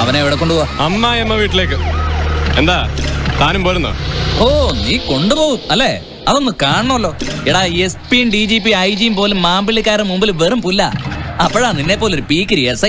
അവനെ എവിടെ കൊണ്ടുപോവാ അമ്മായിയമ്മ വീട്ടിലേക്ക് എന്താ താനും പോരുന്നോ ഓ നീ കൊണ്ടുപോകും അല്ലേ അതൊന്ന് കാണണമല്ലോ എടാ എസ് പിയും ഡി ജി പി ഐ ജിയും പോലും മാമ്പിള്ളിക്കാരുടെ മുമ്പിൽ വെറും പുല്ല അപ്പോഴാ നിന്നെ പോലെ ഒരു പീക്കിരി എസ് ഐ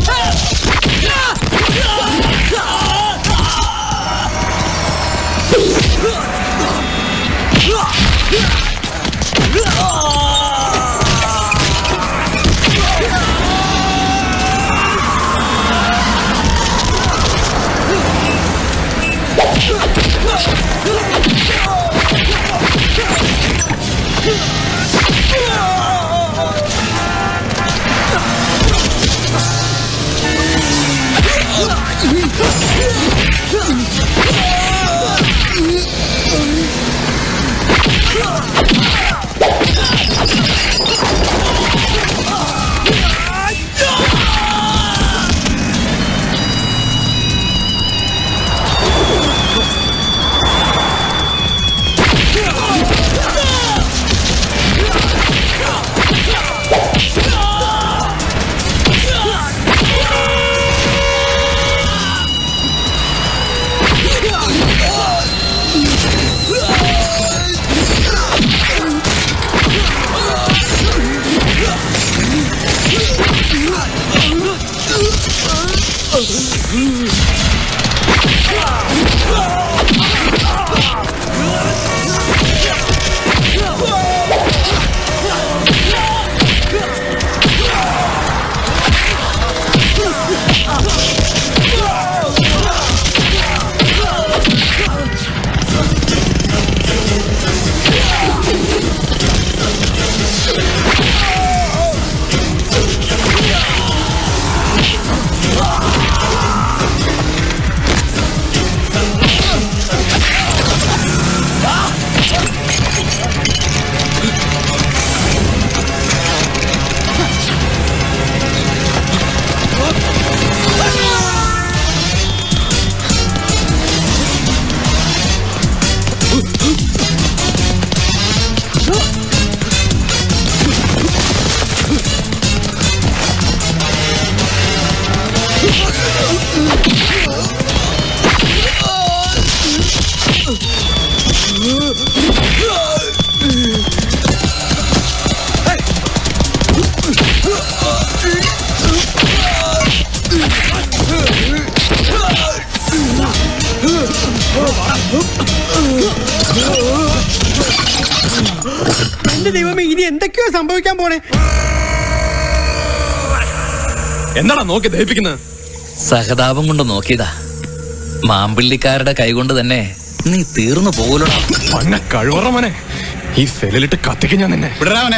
എന്റെ ദൈവമേ ഇനി എന്തൊക്കെയോ സംഭവിക്കാൻ പോണേ എന്താടാ നോക്കി ദഹിപ്പിക്കുന്നത് സഹതാപം കൊണ്ട് നോക്കിയതാ മാമ്പിള്ളിക്കാരുടെ കൈകൊണ്ട് തന്നെ നീ തീർന്നു പോകലടാ പന്ന കഴിവറ മോനെ ഈ സെല്ലിലിട്ട് കത്തിക്കും ഞാൻ നിന്നെ വിടരാവനെ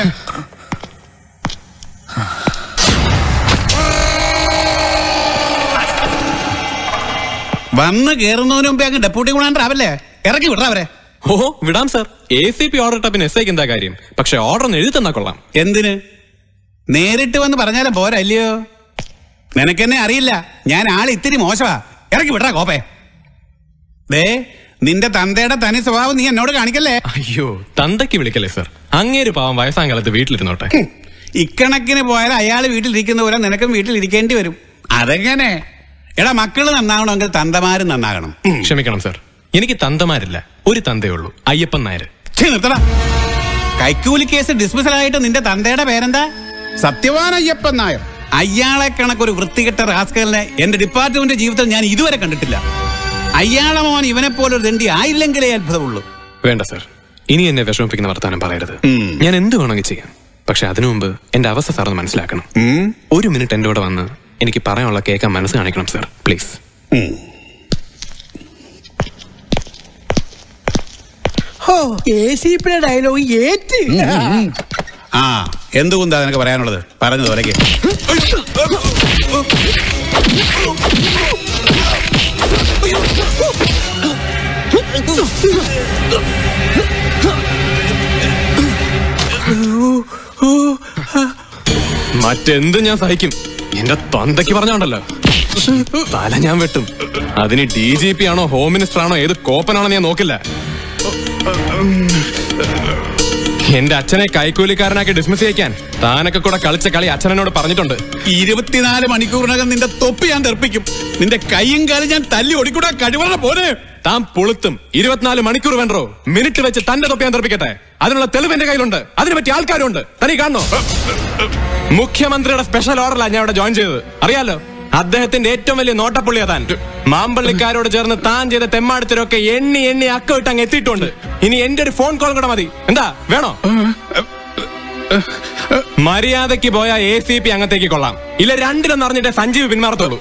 വന്ന് കേറുന്നതിന് മുമ്പേ അങ്ങ് ഡെപ്യൂട്ടി ഗുണാണ്ടർ ആവല്ലേ ഇറക്കി വിടറാവരെ ഓ വിടാം sir A C P order ഇട്ട പിന്നെ എസ് ഐക്ക് എന്താ കാര്യം പക്ഷെ ഓർഡർ ഒന്ന് എഴുതി തന്നാ കൊള്ളാം എന്തിന് നേരിട്ട് വന്ന് പറഞ്ഞാലും പോരാ അല്ലയോ നിനക്കെന്നെ അറിയില്ല ഞാൻ ആൾ ഇത്തിരി മോശമാ ഇറക്കി വിടറാ കോപ്പേ ദേ നിന്റെ തന്തയുടെ തനി സ്വഭാവം നീ എന്നോട് കാണിക്കല്ലേ അയ്യോ തന്തയ്ക്ക് വിളിക്കല്ലേ സാർ അങ്ങേര് പാവം വയസ്സാം കാലത്ത് വീട്ടിലിരുന്നോട്ടെ ഹും, ഇക്കണക്കിന് പോയാൽ അയാൾ വീട്ടിലിരിക്കുന്ന പോലെ നിനക്കും വീട്ടിലിരിക്കേണ്ടി വരും അതെങ്ങനെ എടാ മക്കള് നന്നാവണമെങ്കിൽ തന്തമാരും നന്നാകണം ഉം. ക്ഷമിക്കണം സാർ എനിക്ക് തന്തമാരില്ല ഒരു തന്തേ ഉള്ളൂ അയ്യപ്പൻ നായര് ഛെ, നിർത്തടാ കൈക്കൂലി കേസ് ഡിസ്മിസൽ ആയിട്ട് നിന്റെ തന്തയുടെ പേരെന്താ സത്യവാൻ അയ്യപ്പൻ നായർ അയാളെ കണക്കൊരു വൃത്തികെട്ട റാസ്കലിനെ എന്റെ ഡിപ്പാർട്ട്മെന്റ് ജീവിതത്തിൽ ഞാൻ ഇതുവരെ കണ്ടിട്ടില്ല അയാളെ മോൻ ഇവനെ പോലൊരു ദണ്ഡി ആയില്ലെങ്കിലേ അത്ഭുതമുള്ളൂ വേണ്ട സാർ ഇനി എന്നെ വിഷമിപ്പിക്കുന്ന വർത്താനം പറയരുത് ഉം. ഞാൻ എന്ത് വേണമെങ്കിൽ ചെയ്യാം പക്ഷെ അതിനു മുമ്പ് എന്റെ അവസ്ഥ സാർ ഒന്ന് മനസ്സിലാക്കണം ഉം? ഒരു മിനിറ്റ് എന്റെ കൂടെ വന്ന് എനിക്ക് പറയാനുള്ള കേൾക്കാൻ മനസ്സ് കാണിക്കണം സാർ പ്ലീസ് ഉം. ഹോ എ സി പിയുടെ ഡയലോഗ് ഏറ്റ് ആ എന്തുകൊണ്ടാ നിനക്ക് പറയാനുള്ളത് പറഞ്ഞത് ഒരയ്ക്ക് മറ്റെന്ത് ഞാൻ സഹിക്കും എന്റെ തന്തയ്ക്ക് പറഞ്ഞോണ്ടല്ലോ തല ഞാൻ വെട്ടും അതിന് ഡി ജി പി ആണോ ഹോം മിനിസ്റ്റർ ആണോ ഏത് കോപ്പനാണോ ഞാൻ നോക്കില്ല എന്റെ അച്ഛനെ കൈക്കൂലിക്കാരനാക്കി ഡിസ്മിസ് ചെയ്യിക്കാൻ താനൊക്കെ കൂടെ കളിച്ച കളി അച്ഛനോട് പറഞ്ഞിട്ടുണ്ട് ഇരുപത്തിനാല് മണിക്കൂറിനകം നിന്റെ തൊപ്പി ഞാൻ തെറിപ്പിക്കും നിന്റെ കൈയും കാലും ഞാൻ തല്ലി ഒടിക്കൂടാ കഴിവറ പോരെ താൻ പുളുത്തും ഇരുപത്തിനാല് മണിക്കൂർ വേണ്ടോ മിനിറ്റ് വെച്ച് തന്റെ തൊപ്പി ഞാൻ തെറിപ്പിക്കട്ടെ അതിനുള്ള തെളിവ് എന്റെ കയ്യിലുണ്ട് അതിനെ പറ്റി ആൾക്കാരുണ്ട് തനി കാണണോ മുഖ്യമന്ത്രിയുടെ സ്പെഷ്യൽ ഓർഡറിലാണ് ഞാൻ ഇവിടെ ജോയിൻ ചെയ്തത് അറിയാലോ അദ്ദേഹത്തിന്റെ ഏറ്റവും വലിയ നോട്ടപ്പുള്ളിയാ താൻ മാമ്പള്ളിക്കാരോട് ചേർന്ന് താൻ ചെയ്ത തെമ്മാടത്തിലൊക്കെ എണ്ണി എണ്ണി അക്ക വിട്ട് അങ്ങ് എത്തിയിട്ടുണ്ട് ഇനി എന്റെ ഒരു ഫോൺ കോൾ കൂടെ മതി എന്താ വേണോ മര്യാദയ്ക്ക് പോയ എ സി പി അങ്ങത്തേക്ക് കൊള്ളാം ഇല്ല രണ്ടിലൊന്നും അറിഞ്ഞിട്ടേ സഞ്ജീവ് പിന്മാറത്തുള്ളൂ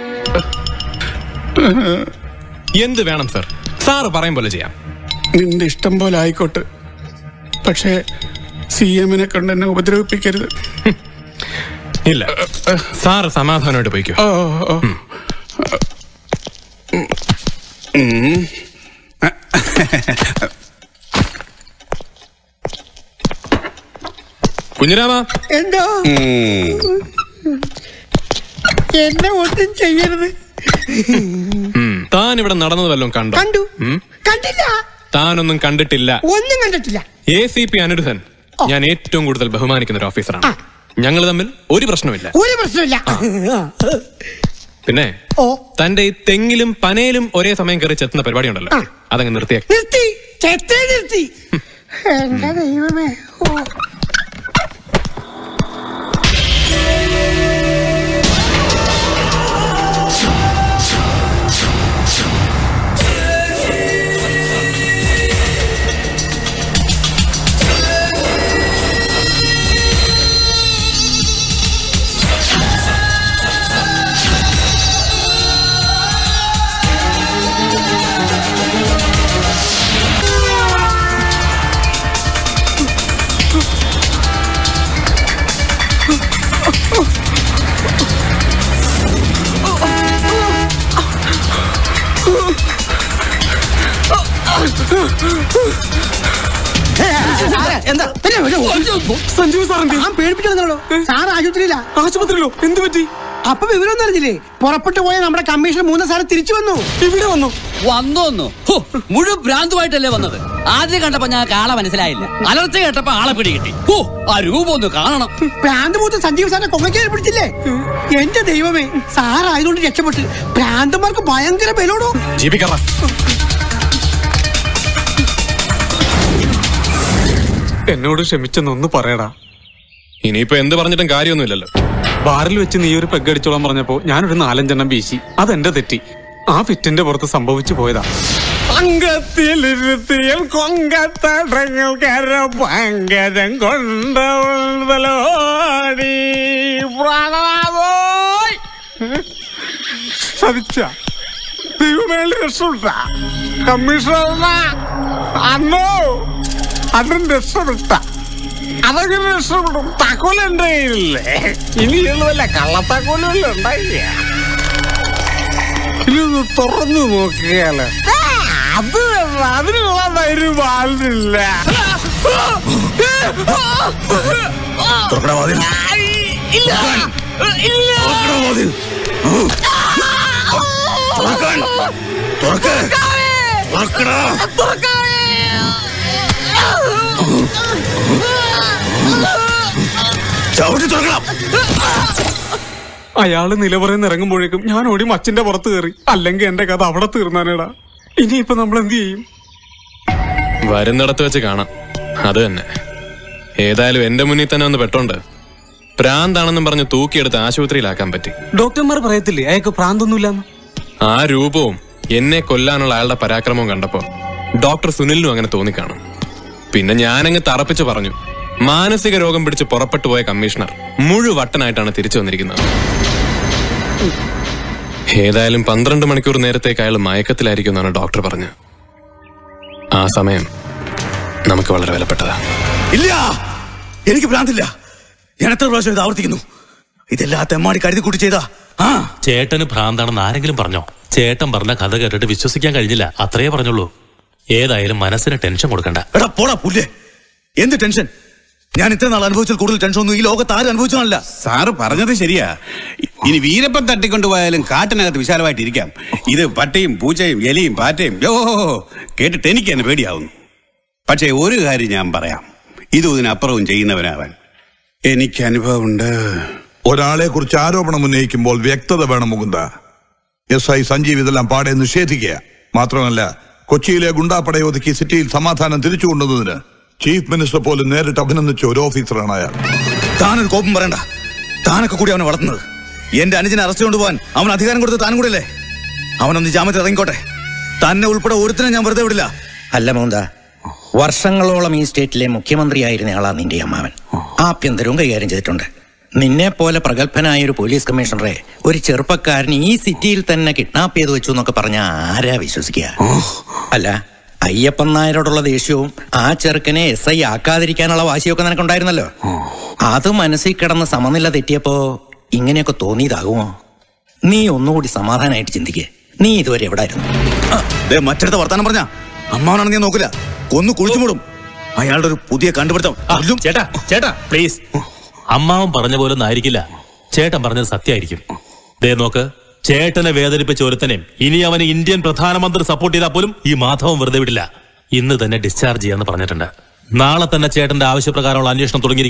എന്ത് വേണം സർ സാറ് പറയും പോലെ ചെയ്യാം നിന്റെ ഇഷ്ടം പോലെ ആയിക്കോട്ടെ പക്ഷേ സി എമ്മിനെ കൊണ്ട് എന്നെ ഉപദ്രവിപ്പിക്കരുത് ഇല്ല സാറ് സമാധാനമായിട്ട് പോയിക്കോ ഓ ഓ. ഉം. കുഞ്ഞിരാമ എന്തോ ഉം. എന്നെ ഒന്നും ചെയ്യരുത് ഉം, താൻ ഇവിടെ നടന്നത് വല്ലതും കണ്ടോ കണ്ടു ഉം? കണ്ടില്ല താനൊന്നും കണ്ടിട്ടില്ല ഒന്നും കണ്ടിട്ടില്ല എ സി പി അനിരുദ്ധൻ ഞാൻ ഏറ്റവും കൂടുതൽ ബഹുമാനിക്കുന്ന ഒരു ഓഫീസറാണ് ആ. ഞങ്ങൾ തമ്മിൽ ഒരു പ്രശ്നമില്ല ഒരു പ്രശ്നമില്ല പിന്നെ ഓ തന്റെ ഈ തെങ്ങിലും പനയിലും ഒരേ സമയം കയറി ചെത്തുന്ന പരിപാടി ഉണ്ടല്ലോ ആ. അതങ്ങ് നിർത്തിയാ നിർത്തി ചെത്തേ നിർത്തി എന്റെ ദൈവമേ ഓ എന്താ സഞ്ജീവ് സാറിന്റെ ഞാൻ പേടിപ്പിച്ചോ സാർ ആശുപത്രിയില്ല ആശുപത്രിയിലോ എന്ത് പറ്റി അപ്പൊ വിവരമൊന്നും അറിഞ്ഞില്ലേ പുറപ്പെട്ടു പോയ നമ്മുടെ കമ്മീഷൻ മൂന്ന് സാറ് തിരിച്ചു വന്നു ഇവിടെ വന്നു വന്നോന്നു ഹോ, മുഴുവൻ ഭ്രാന്തുമായിട്ടല്ലേ വന്നത് ആദ്യം കണ്ടപ്പോ ഞാൻ ആളെ മനസ്സിലായില്ല അലർച്ച കേട്ടപ്പോ ആളെ പിടി കിട്ടി ഓ ആ രൂപം ഒന്ന് കാണണം പ്രാന്ത് മൂത്ത് സഞ്ജീവ് സാറിനെ കൊങ്ങക്കേറി പിടിച്ചില്ലേ എന്റെ ദൈവമേ സാറായതുകൊണ്ട് രക്ഷപ്പെട്ട് പ്രാന്തന്മാർക്ക് ഭയങ്കര ബലോടോ ജീവിക്കറ എന്നോട് ക്ഷമിച്ചെന്നൊന്ന് പറയടാ ഇനിയിപ്പോ എന്ത് പറഞ്ഞിട്ടും കാര്യമൊന്നുമില്ലല്ലോ ബാറിൽ വെച്ച് നീ ഒരു പെഗ് പറഞ്ഞപ്പോ ഞാനൊരു നാലഞ്ചെണ്ണം വീശി അതെന്റെ തെറ്റി ആ ഫിറ്റിന്റെ പുറത്ത് സംഭവിച്ചു പോയതാ അങ്കത്തിലിരുത്തിയിൽ കൊങ്കത്തടങ്ങൾ കരപങ്കരം കൊണ്ടവലോടി പ്രാണനാഥോയ് സതിച്ച ദൈവമേളി രക്ഷപ്പെട്ട കമ്മീഷണർ അന്നോ അതും രക്ഷപ്പെട്ട അതെങ്ങനെ രക്ഷപ്പെടും താക്കോൽ എന്റെ കയ്യിലില്ലേ ഇനിയുള്ള വല്ല കള്ളത്താക്കോലല്ല ഉണ്ടായില്ല ഇതൊന്ന് തുറന്നു നോക്കിയാല് അത് വേണ്ട, അതിനുള്ള ധൈര്യം ആളിനില്ല ഇല്ല ഇല്ല അയാള് നിലപറയുന്ന ഇറങ്ങുമ്പോഴേക്കും ഞാൻ ഓടി മച്ചിന്റെ പുറത്ത് കയറി അല്ലെങ്കിൽ എന്റെ കഥ അവിടെ തീർന്നാനേടാ ഇനിയിപ്പോ നമ്മൾ എന്ത് ചെയ്യും വരുന്നിടത്ത് വെച്ച് കാണാം അത് തന്നെ ഏതായാലും എന്റെ മുന്നിൽ തന്നെ ഒന്ന് പെട്ടോണ്ട് പ്രാന്താണെന്നും പറഞ്ഞ് തൂക്കിയെടുത്ത് ആശുപത്രിയിലാക്കാൻ പറ്റി ഡോക്ടർമാർ പറയത്തില്ലേ അയാൾക്ക് പ്രാന്തൊന്നുമില്ലെന്ന് ആ രൂപവും എന്നെ കൊല്ലാനുള്ള അയാളുടെ പരാക്രമവും കണ്ടപ്പോ ഡോക്ടർ സുനിലിനും അങ്ങനെ തോന്നിക്കാണും പിന്നെ ഞാനങ്ങ് തറപ്പിച്ച് പറഞ്ഞു മാനസിക രോഗം പിടിച്ച് പുറപ്പെട്ടു പോയ കമ്മീഷണർ മുഴുവട്ടനായിട്ടാണ് തിരിച്ചു വന്നിരിക്കുന്നത് ഏതായാലും പന്ത്രണ്ട് മണിക്കൂർ നേരത്തേക്ക് അയാൾ മയക്കത്തിലായിരിക്കും എന്നാണ് ഡോക്ടർ പറഞ്ഞത് ആ സമയം നമുക്ക് വളരെ വിലപ്പെട്ടതാ ഇല്ല എനിക്ക് ഭ്രാന്തില്ല ഞാൻ എത്ര പ്രാവശ്യം ഇത് ആവർത്തിക്കുന്നു ഇതെല്ലാം തെമ്മാടി കരുതി കൂട്ടി ചെയ്താ ആ ചേട്ടന് ഭ്രാന്താണെന്ന് ആരെങ്കിലും പറഞ്ഞോ ചേട്ടൻ പറഞ്ഞ കഥ കേട്ടിട്ട് വിശ്വസിക്കാൻ കഴിഞ്ഞില്ല അത്രേ പറഞ്ഞുള്ളൂ ഏതായാലും മനസ്സിന് ടെൻഷൻ കൊടുക്കണ്ട എടാ പോടാ പുല്ലേ എന്ത് ടെൻഷൻ ഞാൻ ഇത്ര നാൾ അനുഭവിച്ചാൽ കൂടുതൽ ടെൻഷൻ ഒന്നും ഈ ലോകത്ത് ആരും അനുഭവിച്ചാണല്ല സാറ് പറഞ്ഞത് ശരിയാ ഇനി വീരപ്പൻ തട്ടിക്കൊണ്ടുപോയാലും കാട്ടിനകത്ത് വിശാലമായിട്ട് ഇരിക്കാം ഇത് പട്ടിയും പൂച്ചയും എലിയും പാറ്റയും യോ കേട്ടിട്ട് എനിക്ക് തന്നെ പേടിയാവുന്നു പക്ഷേ ഒരു കാര്യം ഞാൻ പറയാം ഇതും ഇതിനപ്പുറവും ചെയ്യുന്നവനാവാൻ എനിക്ക് അനുഭവമുണ്ട് ഒരാളെ കുറിച്ച് ആരോപണം ഉന്നയിക്കുമ്പോൾ വ്യക്തത വേണം മുകുന്ദ എസ് ഐ സഞ്ജീവ് ഇതെല്ലാം പാടെ നിഷേധിക്കുക മാത്രമല്ല കൊച്ചിയിലെ ഗുണ്ടാപ്പടയെ ഒതുക്കി സിറ്റിയിൽ സമാധാനം തിരിച്ചു കൊണ്ടുവന്നതിന് ചീഫ് മിനിസ്റ്റർ പോലും നേരിട്ട് അഭിനന്ദിച്ച ഒരു ഓഫീസറാണ് അയാൾ താനൊരു കോപം പറയണ്ട താനൊക്കെ കൂടി അവനെ വളർത്തുന്നത് എന്റെ അനുജനെ അറസ്റ്റ് കൊണ്ടുപോകാൻ അവൻ അധികാരം കൊടുത്ത് താനും കൂടെ അല്ലേ അവനൊന്ന് ജാമ്യത്തിൽ ഇറങ്ങിക്കോട്ടെ തന്നെ ഉൾപ്പെടെ ഒരുത്തിനെ ഞാൻ വെറുതെ വിടില്ല അല്ല മോന്ത വർഷങ്ങളോളം ഈ സ്റ്റേറ്റിലെ മുഖ്യമന്ത്രിയായിരുന്ന നിന്റെ അമ്മാവൻ ആഭ്യന്തരവും കൈകാര്യം ചെയ്തിട്ടുണ്ട് നിന്നെ പോലെ പ്രഗത്ഭനായ ഒരു പോലീസ് കമ്മീഷണറെ ഒരു ചെറുപ്പക്കാരൻ ഈ സിറ്റിയിൽ തന്നെ കിഡ്നാപ്പ് ചെയ്തു വെച്ചു എന്നൊക്കെ പറഞ്ഞ ആരാ വിശ്വസിക്കുക അല്ല അയ്യപ്പൻ നായരോടുള്ള ദേഷ്യവും ആ ചെറുക്കനെ എസ് ഐ ആക്കാതിരിക്കാനുള്ള വാശിയൊക്കെ നിനക്കുണ്ടായിരുന്നല്ലോ അത് മനസ്സിൽ കിടന്ന് സമനില തെറ്റിയപ്പോ ഇങ്ങനെയൊക്കെ തോന്നിയതാകുമോ നീ ഒന്നുകൂടി സമാധാനമായിട്ട് ചിന്തിക്കേ നീ ഇതുവരെ എവിടെ ആയിരുന്നു ദേ മറ്റടുത്ത വർത്താനം പറഞ്ഞ അമ്മാവനാണ് ഞാൻ നോക്കില്ല കൊന്നു കുഴിച്ചു മൂടും അയാളുടെ ഒരു പുതിയ കണ്ടുപിടുത്തം കൊല്ലും. ചേട്ടാ ചേട്ടാ പ്ലീസ് അമ്മാവൻ പറഞ്ഞ പോലെ ഒന്നും ആയിരിക്കില്ല ചേട്ടൻ പറഞ്ഞത് സത്യമായിരിക്കും ദേ നോക്ക് ചേട്ടനെ വേദനിപ്പിച്ച ഒരുത്തനെയും ഇനി അവന് ഇന്ത്യൻ പ്രധാനമന്ത്രി സപ്പോർട്ട് ചെയ്താൽ പോലും ഈ മാധവൻ വെറുതെ വിടില്ല ഇന്ന് തന്നെ ഡിസ്ചാർജ് ചെയ്യാന്ന് പറഞ്ഞിട്ടുണ്ട് നാളെ തന്നെ ചേട്ടന്റെ ആവശ്യപ്രകാരമുള്ള അന്വേഷണം തുടങ്ങി